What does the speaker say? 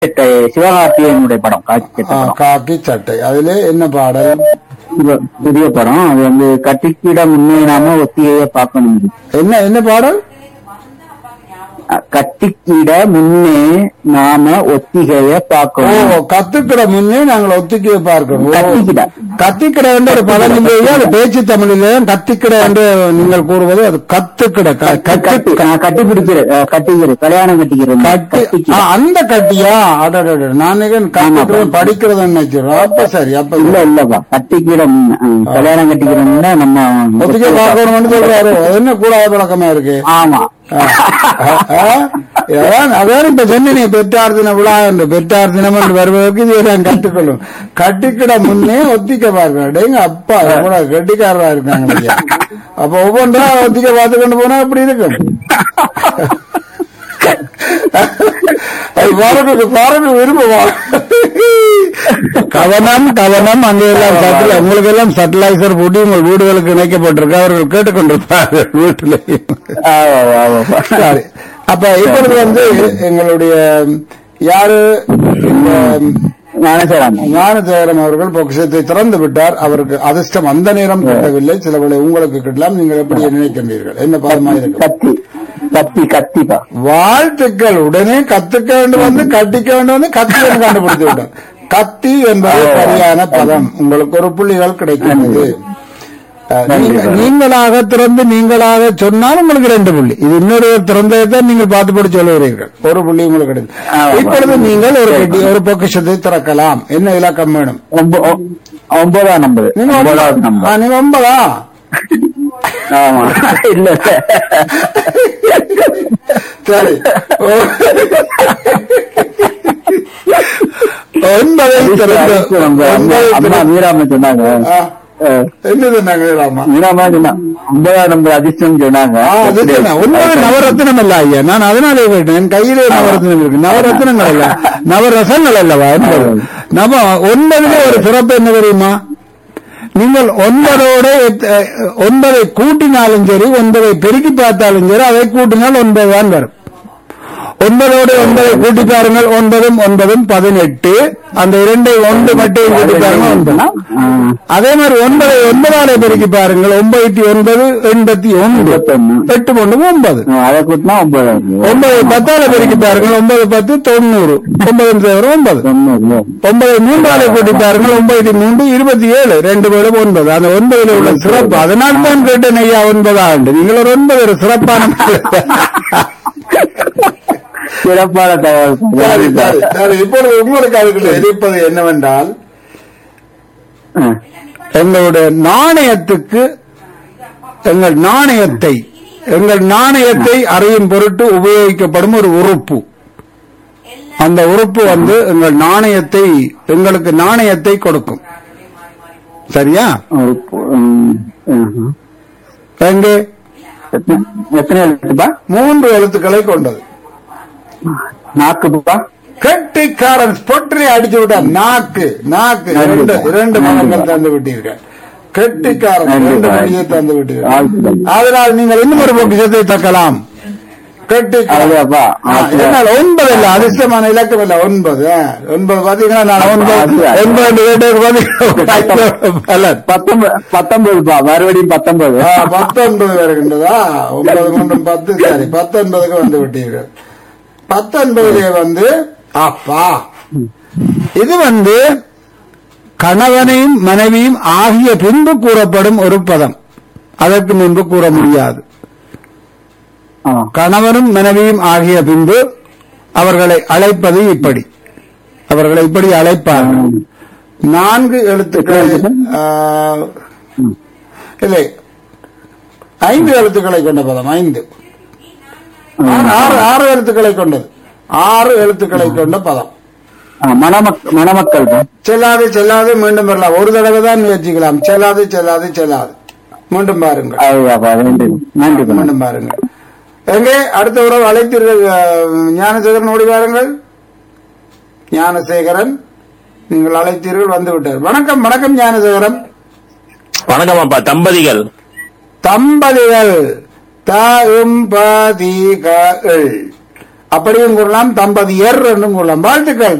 சட்டை சிவகார்த்திகேயனுடைய படம் காட்சி ஆ, சட்டை படம் காக்கி சட்டை அதுல என்ன பாடல் இது புதிய படம் அது வந்து கட்டிக்கிட முன்னே நாம ஒத்திகைய பார்க்கணும் என்ன என்ன பாடல் அஹ் கட்டிக்கிட முன்னே நாம ஒத்திகைய ஓ பார்க்கணும் கத்துக்கிட முன்னே நாங்கள் ஒத்திக்கையை பார்க்கணும் ஓ, கத்திக்கிட. கத்திக்கிட என்ற ஒரு பதம் இல்லையா அது பேச்சு தமிழிலே கத்திக்கிட என்று நீங்கள் கூறுவது அது கத்துக்கிட க- கத்து கட்டி நான் கட்டி பிடிக்கிற அஹ் கட்டிக்கிற கல்யாணம் கட்டிக்கிறேன் கட்டி கட்டிக்கிட ஆ, அந்த கட்டியா அடடட நான் கத்துக்கிறேன் படிக்கிறத நினைச்சிடும் அப்ப சரி அப்ப இல்ல இல்லப்பா கட்டிக்கிட முன்ன அஹ் கல்யாணம் கட்டிக்கிறோம்னா நம்ம ஒத்திக்கை பார்க்கணும்னு சொல்றாரு அது என்ன கூடாத பழக்கமா இருக்கு ஆமா ஆ, ஆ, அதான் அதான் இப்ப சொன்னீங்க பெற்றார் தின விழா என்று பெற்றார் தினம் என்று வருவதற்கு இதை நான் கற்றுக்கொள்ளும் கட்டிக்கிட முன்னே ஒத்திக்க பார்க்கணும் டேங்க அப்பா எவ்வளவு கெட்டிக்காரரா இருக்காங்க ஐயா. அப்ப ஒவ்வொன்றா ஒத்திக்க பார்த்து கொண்டு போனா அப்படி இருக்கும் அது பாரதி பாரதி விரும்புவா கவனம் கவனம் அங்கே எல்லாம் சட்டில் உங்களுக்கு எல்லாம் சட்டிலைசர் போட்டு உங்கள் வீடுகளுக்கு இணைக்கப்பட்டிருக்கு அவர்கள் கேட்டுக்கொண்டிருப்பார்கள் வீட்டிலையும் ஆமா, ஆமாப்பா. சரி அப்ப இப்பொழுது வந்து எங்களுடைய யாரு இந்த ஞானசேகரன் ஞானசேகரம் அவர்கள் பொக்கிஷத்தை திறந்து விட்டார் அவருக்கு அதிர்ஷ்டம் அந்த நேரம் கிட்டவில்லை சில வேளை உங்களுக்கு கிட்டலாம் நீங்கள் எப்படி நினைக்கின்றீர்கள் என்ன பாதமா இருக்கு கத்தி கத்தி கத்திப்பா வாழ்த்துக்கள் உடனே கத்துக்க வேண்டும் வந்து கட்டிக்க வேண்டும் வந்து கத்தி என்று கண்டுபிடித்து விட்டார் கத்தி என்பது சரியான பதம் உங்களுக்கு ஒரு புள்ளிகள் கிடைக்கிறது அஹ், நீங்க- நீங்களாக திறந்து நீங்களாக சொன்னால் உங்களுக்கு ரெண்டு புள்ளி இது இன்னொரு திறந்ததை தான் நீங்கள் பார்த்து போட்டு சொல்லுகிறீர்கள் ஒரு புள்ளி உங்களுக்கு கிடைக்கும் ஆமா. இப்பொழுது நீங்கள் ஒரு பெட்டி ஒரு பொக்கிஷத்தை திறக்கலாம் என்ன இலக்கம் வேணும் ஒம்ப- ஒ- ஒன்பதாம் நம்பர் நீங்க ஒன்பதாவது ஒன்பதா? நம்பர் ஆ, நீங்க ஒன்பதா ஆமா இல்ல சரி ஓ- ஒன்பதை திறந்து அம்மா ஒன்பதை அம்மா திறந்து- மீராம சொன்னாங்க ஆ, அஹ், என்னது நாங்க ராமா மீராமா சொன்னா ஒன்பதாம் நம்பர் அதிர்ஷ்டம் சொன்னாங்க ஆ, அது தானே. ஒன்பது நவரத்னம் இல்ல ஐயா நான் அதனாலே கேட்டேன் என் கையிலே நவரத்னம் இருக்கு நவரத்னங்கள் அல்ல நவரசங்கள் அல்லவா என்பது நம்ம ஒன்பதுல ஒரு சிறப்பு என்ன தெரியுமா நீங்கள் ஒன்பதோட எத்- அஹ், ஒன்பதை கூட்டினாலும் சரி ஒன்பதை பெருக்கி பார்த்தாலும் சரி அதை கூட்டினால் ஒன்பது தான் வரும் ஒன்பதோடு ஒன்பதை கூட்டி பாருங்கள் ஒன்பதும் ஒன்பதும் பதினெட்டு அந்த இரண்டை ஒன்று மட்டும் கூட்டி பாருங்கள் ஒன்பது ஆஹ், அதே மாதிரி ஒன்பதை ஒன்பதாலே பெருக்கி பாருங்கள் ஒன்பத்தி ஒன்பது எண்பத்தி ஒன்று எண்பத்தொன்னு. எட்டு ஒன்று ஒன்பது அதை கூட்டினா ஒன்பதாம் ஒன்பது பத்தால பெருக்கி பாருங்கள் ஒன்பது பத்து தொண்ணூறு ஒன்பது சேவரம் ஒன்பது தொண்ணூறு ஒன்பது மூன்றாலே கூட்டி பாருங்கள் ஒன்பது மூன்று இருபத்தி ஏழு ரெண்டு பேரும் ஒன்பது அந்த ஒன்பதுல உள்ள சிறப்பு அதனால் தான் கேட்டேன் ஐயா ஒன்பது ஆண்டு நீங்கள் ஒரு ஒன்பது ஒரு சிறப்பான சிறப்பான தகவல் சரி, சரி, சரி. இப்பொழுது உங்களுக்கு அதுக்குள்ள இருப்பது என்னவென்றால் ஆஹ், எங்களுடைய நாணயத்துக்கு எங்கள் நாணயத்தை எங்கள் நாணயத்தை அறியும் பொருட்டு உபயோகிக்கப்படும் ஒரு உறுப்பு அந்த உறுப்பு வந்து எங்கள் நாணயத்தை எங்களுக்கு நாணயத்தை கொடுக்கும் சரியா ஒரு பு- உம், ஆஹ். எங்கே எத்தனை- எத்தனை எழுத்துப்பா மூன்று எழுத்துக்களை கொண்டது நாக்குப்பா கெட்டிக்காரன் பொற்றி அடிச்சு விட்டார் நாக்கு நாக்கு இரண்டு இரண்டு மனங்கள் தந்து விட்டீர்கள் கெட்டிக்காரன் நன்றி. இரண்டு மணியை தந்து விட்டீர்கள் வாழ்த்துக்கள். அதனால் நீங்கள் இன்னும் ஒரு பொக்கிஷத்தை தக்கலாம் கெட்டிக்காரன் அதுவாப்பா ஆ, என்னால் ஒன்பது இல்ல அதிர்ஷ்டமான இலக்கம் இல்ல ஒன்பது ஆ, ஒன்பது பாத்தீங்கன்னா நான் ஒன்பது அது- ஒன்பது என்று கேட்டதுக்கு பாத்தீங்கன்னா பலன். பத்தொன்பது பத்தொன்பதுப்பா மறுபடியும் பத்தொன்பது ஆ, பத்தொன்பது வருகின்றதா ஒன்பது மூன்றும் பத்து சரி பத்தொன்பதுக்கு வந்து விட்டீர்கள் பத்தொன்பதுல வந்து அப்பா இது வந்து கணவனையும் மனைவியும் ஆகிய பின்பு கூறப்படும் ஒரு பதம் அதற்கு முன்பு கூற முடியாது ஆ. கணவனும் மனைவியும் ஆகிய பின்பு அவர்களை அழைப்பது இப்படி அவர்களை இப்படி அழைப்பார்கள் நான்கு எழுத்துக்களை ஆ, இல்லை ஐந்து எழுத்துக்களை கொண்ட பதம் ஐந்து ஆறு ஆறு ஆறு எழுத்துக்களை கொண்டது ஆறு எழுத்துக்களை கொண்ட பதம் ஆ, மணமக் மணமக்கள் செல்லாது செல்லாது மீண்டும் வரலாம் ஒரு தடவை தான் முயற்சிக்கலாம் செல்லாது செல்லாது செல்லாது மீண்டும் பாருங்கள் அதுவாப்பா நன்றி நன்றி மீண்டும் பாருங்கள் எங்கே அடுத்த உறவு அழைத்தீர்கள் அஹ், ஞானசேகரன் ஓடி வாருங்கள் ஞானசேகரன் நீங்கள் அழைத்தீர்கள் வந்து விட்டார் வணக்கம் வணக்கம் ஞானசேகரன் வணக்கம் அப்பா தம்பதிகள் தம்பதிகள் தாயும் பாதி அப்படியும் கூறலாம் தம்பதியர் என்றும் கூறலாம் வாழ்த்துக்கள்